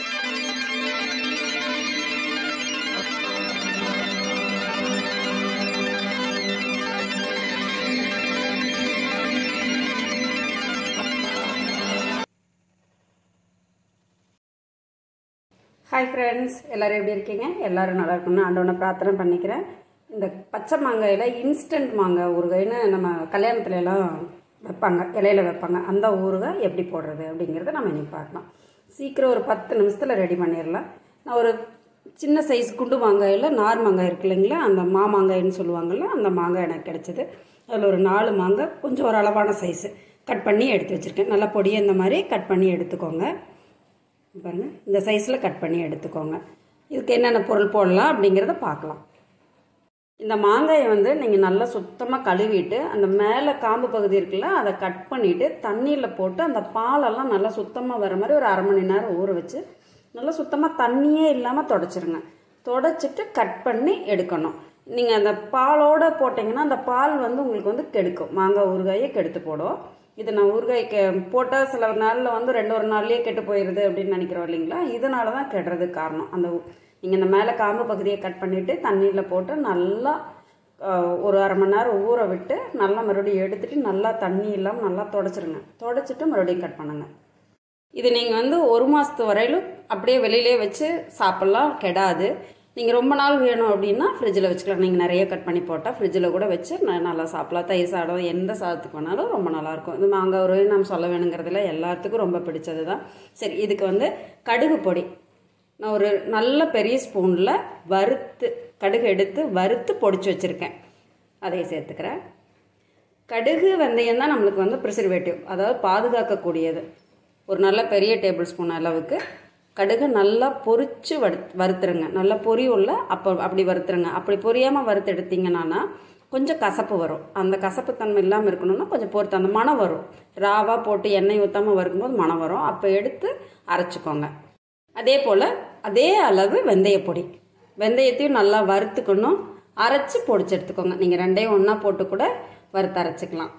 hi friends எல்லோரும் எப்படி இருக்கீங்க எல்லோரும் நல்லா இருக்கணும்னு ஆண்டவனை பிரார்த்தனை பண்ணிக்கிறேன் இந்த பச்சை மாங்காயில் இன்ஸ்டன்ட் மாங்காய் ஊறுகாய்னு நம்ம கல்யாணத்துல எல்லாம் வைப்பாங்க இலையில வைப்பாங்க அந்த ஊறுகாய் எப்படி போடுறது அப்படிங்கிறத நம்ம இன்னைக்கு பார்க்கலாம் சீக்கிரம் ஒரு பத்து நிமிஷத்தில் ரெடி பண்ணிடலாம் நான் ஒரு சின்ன சைஸ் குண்டு மாங்காயில் நார் மாங்காய் இருக்கு இல்லைங்களா அந்த மா மாங்காய்னு சொல்லுவாங்கள்ல அந்த மாங்காய் எனக்கு கிடச்சிது அதில் ஒரு நாலு மாங்காய் கொஞ்சம் ஒரு அளவான சைஸு கட் பண்ணி எடுத்து வச்சுருக்கேன் நல்லா பொடியை இந்த மாதிரி கட் பண்ணி எடுத்துக்கோங்க பாருங்கள் இந்த சைஸில் கட் பண்ணி எடுத்துக்கோங்க இதுக்கு என்னென்ன பொருள் போடலாம் அப்படிங்கிறத பார்க்கலாம் இந்த மாங்காயை வந்து நீங்கள் நல்லா சுத்தமாக கழுவிட்டு அந்த மேலே காம்பு பகுதி இருக்குல்ல அதை கட் பண்ணிவிட்டு தண்ணியில் போட்டு அந்த பாலெல்லாம் நல்லா சுத்தமாக வர மாதிரி ஒரு அரை மணி நேரம் ஊற வச்சு நல்லா சுத்தமாக தண்ணியே இல்லாமல் தொடச்சிருங்க தொடச்சிட்டு கட் பண்ணி எடுக்கணும் நீங்கள் அந்த பாலோடு போட்டிங்கன்னா அந்த பால் வந்து உங்களுக்கு வந்து கெடுக்கும் மாங்காய் ஊறுகாயை கெடுத்து போடும் இது நான் ஊறுகாய்க்கு போட்டால் சில நாளில் வந்து ரெண்டு ஒரு நாள்லேயே கெட்டு போயிடுது அப்படின்னு நினைக்கிறோம் இல்லைங்களா இதனால தான் கெடுறதுக்கு காரணம் அந்த நீங்கள் இந்த மேலே காம்பு பகுதியை கட் பண்ணிவிட்டு தண்ணியில் போட்டு நல்லா அஹ், ஒரு அரை மணி நேரம் ஊற விட்டு நல்லா மறுபடியும் எடுத்துட்டு நல்லா தண்ணி இல்லாமல் நல்லா தொடச்சிருங்க தொடச்சிட்டு மறுபடியும் கட் பண்ணுங்க இது நீங்கள் வந்து ஒரு மாதத்து வரையிலும் அப்படியே வெளியிலே வச்சு சாப்பிட்லாம் கெடாது நீங்கள் ரொம்ப நாள் வேணும் அப்படின்னா ஃப்ரிட்ஜில் வச்சுக்கலாம் நீங்கள் நிறைய கட் பண்ணி போட்டால் ஃப்ரிட்ஜில் கூட வச்சு ந- நல்லா சாப்பிடலாம் தயிர் சாதம் எந்த சாதத்துக்கு வேணாலும் ரொம்ப நல்லாயிருக்கும் இது மாங்காய் ஒரு நம்ம சொல்ல வேணுங்கிறதுல எல்லாத்துக்கும் ரொம்ப பிடிச்சது தான் சரி இதுக்கு வந்து கடுகு பொடி நான் ஒரு நல்ல பெரிய ஸ்பூனில் வறுத்து கடுகு எடுத்து வறுத்து பொடிச்சு வச்சுருக்கேன் அதை சேர்த்துக்கிறேன் கடுகு வெந்தயம் தான் நம்மளுக்கு வந்து ப்ரிசர்வேட்டிவ் அதாவது பாதுகாக்கக்கூடியது ஒரு நல்ல பெரிய டேபிள் ஸ்பூன் அளவுக்கு கடுகு நல்லா பொரிச்சு வறு வறுத்துருங்க நல்லா பொரியுள்ள அப்போ அப்படி வறுத்துருங்க அப்படி பொரியாமல் வறுத்து எடுத்தீங்கன்னா கொஞ்சம் கசப்பு வரும் அந்த கசப்பு தன்மை இல்லாமல் இருக்கணும்னா கொஞ்சம் பொறுத்து அந்த மணம் வரும் ராவா போட்டு எண்ணெய் ஊற்றாமல் வறுக்கும்போது மணம் வரும் அப்போ எடுத்து அரைச்சிக்கோங்க அதே போல் அதே அளவு வெந்தய பொடி வெந்தயத்தையும் நல்லா வறுத்துக்கணும் அரைச்சி பொடிச்சு எடுத்துக்கோங்க நீங்கள் ரெண்டையும் ஒன்றா போட்டு கூட வறுத்து அரைச்சிக்கலாம்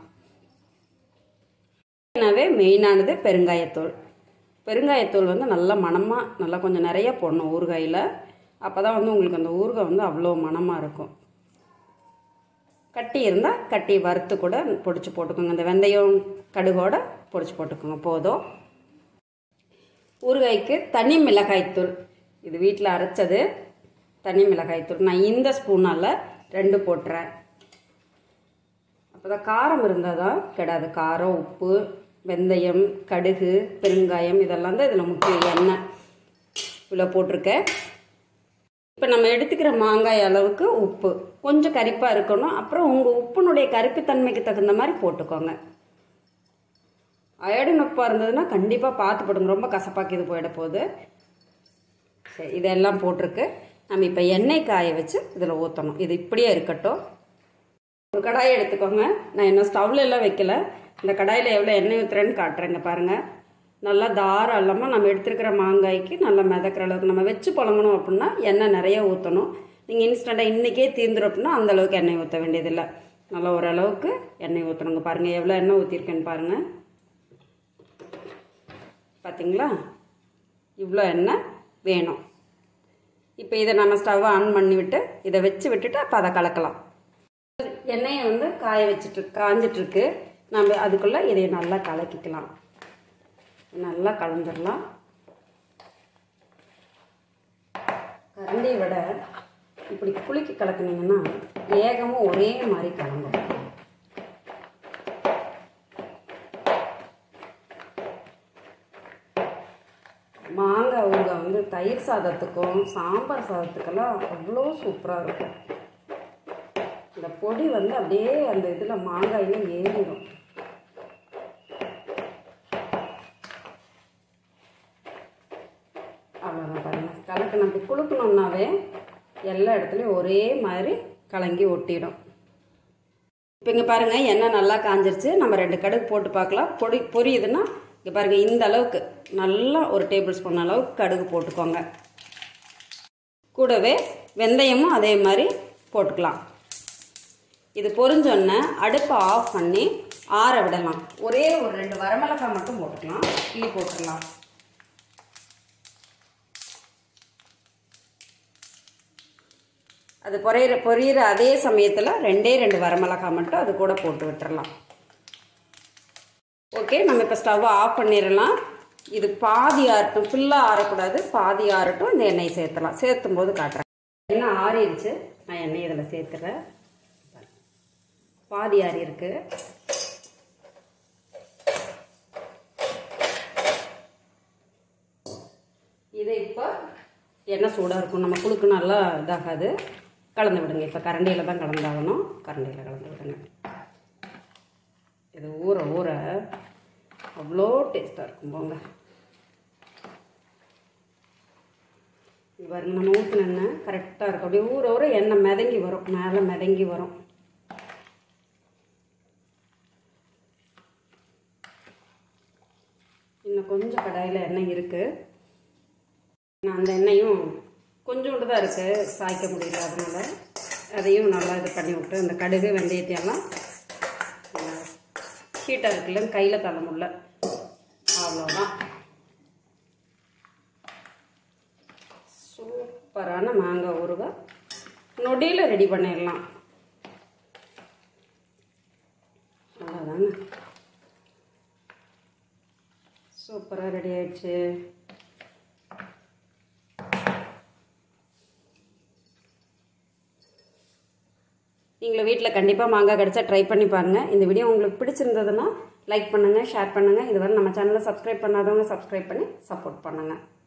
எனவே மெயினானது பெருங்காயத்தூள் பெருங்காயத்தூள் வந்து நல்லா மணமாக நல்லா கொஞ்சம் நிறைய போடணும் ஊறுகாயில் அப்போ தான் வந்து உங்களுக்கு அந்த ஊறுகாய் வந்து அவ்வளோ மணமாக இருக்கும் கட்டி இருந்தால் கட்டி வறுத்து கூட பொடிச்சு போட்டுக்கோங்க இந்த வெந்தயம் கடுகோட பொடிச்சு போட்டுக்கோங்க போதும் ஊறுகாய்க்கு தனி மிளகாய்த்தூள் இது வீட்டில் அரைச்சது தனி மிளகாய்த்தூள் நான் இந்த ஸ்பூனால் ரெண்டு போட்டுறேன் அப்போ தான் காரம் இருந்தால் தான் கெடாது காரம் உப்பு வெந்தயம் கடுகு பெருங்காயம் இதெல்லாம் தான் இதில் முக்கிய எண்ணெய் இவ்வளோ போட்டிருக்கேன் இப்போ நம்ம எடுத்துக்கிற மாங்காய் அளவுக்கு உப்பு கொஞ்சம் கரிப்பாக இருக்கணும் அப்புறம் உங்கள் உப்புனுடைய கரிப்புத்தன்மைக்கு தகுந்த மாதிரி போட்டுக்கோங்க அயோடின் உப்பாக இருந்ததுன்னா கண்டிப்பாக பார்த்து போடுங்க ரொம்ப கசப்பாக்கி இது போயிட போகுது சரி இதெல்லாம் போட்டிருக்கு நம்ம இப்போ எண்ணெய் காய வச்சு இதில் ஊற்றணும் இது இப்படியே இருக்கட்டும் ஒரு கடாயை எடுத்துக்கோங்க நான் இன்னும் ஸ்டவ்ல எல்லாம் வைக்கல இந்த கடாயில் எவ்வளோ எண்ணெய் ஊற்றுறேன்னு காட்டுறேங்க பாருங்கள் நல்லா தாராளமாக நம்ம எடுத்துருக்கிற மாங்காய்க்கு நல்லா மிதக்கிற அளவுக்கு நம்ம வச்சு புழங்கணும் அப்படின்னா எண்ணெய் நிறைய ஊற்றணும் நீங்கள் இன்ஸ்டண்ட்டாக இன்றைக்கே தீர்ந்துடும் அப்படின்னா அந்த அளவுக்கு எண்ணெய் ஊற்ற வேண்டியதில்லை நல்லா ஓரளவுக்கு எண்ணெய் ஊற்றணுங்க பாருங்கள் எவ்வளோ எண்ணெய் ஊற்றிருக்கேன்னு பாருங்கள் பார்த்தீங்களா இவ்வளோ எண்ணெய் வேணும் இப்போ இதை நம்ம ஸ்டவ் ஆன் பண்ணி விட்டு இதை வச்சு விட்டுட்டு அப்போ அதை கலக்கலாம் எண்ணெயை வந்து காய வச்சுட்டு காஞ்சிட்ருக்கு நம்ம அதுக்குள்ளே இதை நல்லா கலக்கிக்கலாம் நல்லா கலந்துடலாம் கரண்டியை விட இப்படி குலுக்கி கலக்குனீங்கன்னா ஏகமும் ஒரே மாதிரி கலங்கும் மாங்காய் ஊறுகாய் வந்து தயிர் சாதத்துக்கும் சாம்பார் சாதத்துக்கெல்லாம் அவ்வளோ சூப்பராக இருக்கும் இந்த பொடி வந்து அப்படியே அந்த இதில் மாங்காயில் ஏறிடும் அவ்வளோதான் பாருங்கள் கலக்கணும் அப்படி குளுக்கணுன்னாவே எல்லா இடத்துலையும் ஒரே மாதிரி கலங்கி ஒட்டிடும் இப்போ இங்கே பாருங்கள் எண்ணெய் நல்லா காஞ்சிருச்சு நம்ம ரெண்டு கடுகு போட்டு பார்க்கலாம் பொடி பொரியுதுன்னா இங்கே பாருங்கள் இந்த அளவுக்கு நல்லா ஒரு டேபிள் ஸ்பூன் அளவுக்கு கடுகு போட்டுக்கோங்க கூடவே வெந்தயமும் அதே மாதிரி போட்டுக்கலாம் இது பொரிஞ்சோடனே அடுப்பை ஆஃப் பண்ணி ஆற விடலாம் ஒரே ஒரு ரெண்டு வரமிளகாய் மட்டும் போட்டுக்கலாம் கிள்ளி போட்டுடலாம் அது பொரியிற பொரியிற அதே சமயத்தில் ரெண்டே ரெண்டு வரமிளகாய் மட்டும் அது கூட போட்டு விட்டுறலாம் ஓகே நம்ம இப்போ ஸ்டவ்வை ஆஃப் பண்ணிடலாம் இது பாதி ஆறட்டும் ஃபுல்லாக ஆறக்கூடாது பாதி ஆறட்டும் இந்த எண்ணெய் சேர்த்துலாம் சேர்த்தும் போது காட்டுறேன் எண்ணெய் ஆறிடுச்சு நான் எண்ணெய் இதில் சேர்த்துறேன் பாதி ஆறி இருக்கு இதை இப்போ எண்ணெய் சூடாக இருக்கும் நம்ம குழுக்கு நல்லா இதாகாது கலந்து விடுங்க இப்போ கரண்டியில் தான் கலந்தாகணும் கரண்டியில் கலந்து விடுங்க இது ஊற ஊற அவ்வளோ டேஸ்ட்டாக இருக்கும் போங்க இது பாருங்க நம்ம ஊற்றின எண்ணெய் கரெக்டாக இருக்கும் அப்படியே ஊற ஊற எண்ணெய் மிதங்கி வரும் மேலே மிதங்கி வரும் இன்னும் கொஞ்சம் கடாயில் எண்ணெய் இருக்குது நான் அந்த எண்ணெயும் கொஞ்சோண்டு தான் இருக்குது சாய்க்க முடியல அதனால் அதையும் நல்லா இது பண்ணி விட்டு இந்த கடுகு வெந்தயத்தையெல்லாம் ஹீட்டாக இருக்குல்ல கையில் தள்ள முடியல அவ்வளோதான் சூப்பரான மாங்காய் ஊறுகாய் நொடியில் ரெடி பண்ணிடலாம் அவ்வளோதாங்க சூப்பராக ரெடி ஆயிடுச்சு நீங்களும் வீட்டில் கண்டிப்பாக மாங்காய் கிடச்சா ட்ரை பண்ணி பாருங்கள் இந்த வீடியோ உங்களுக்கு பிடிச்சிருந்ததுன்னா லைக் பண்ணுங்கள் ஷேர் பண்ணுங்கள் இதுவரை நம்ம சேனலை சப்ஸ்கிரைப் பண்ணாதவங்க சப்ஸ்கிரைப் பண்ணி சப்போர்ட் பண்ணுங்கள்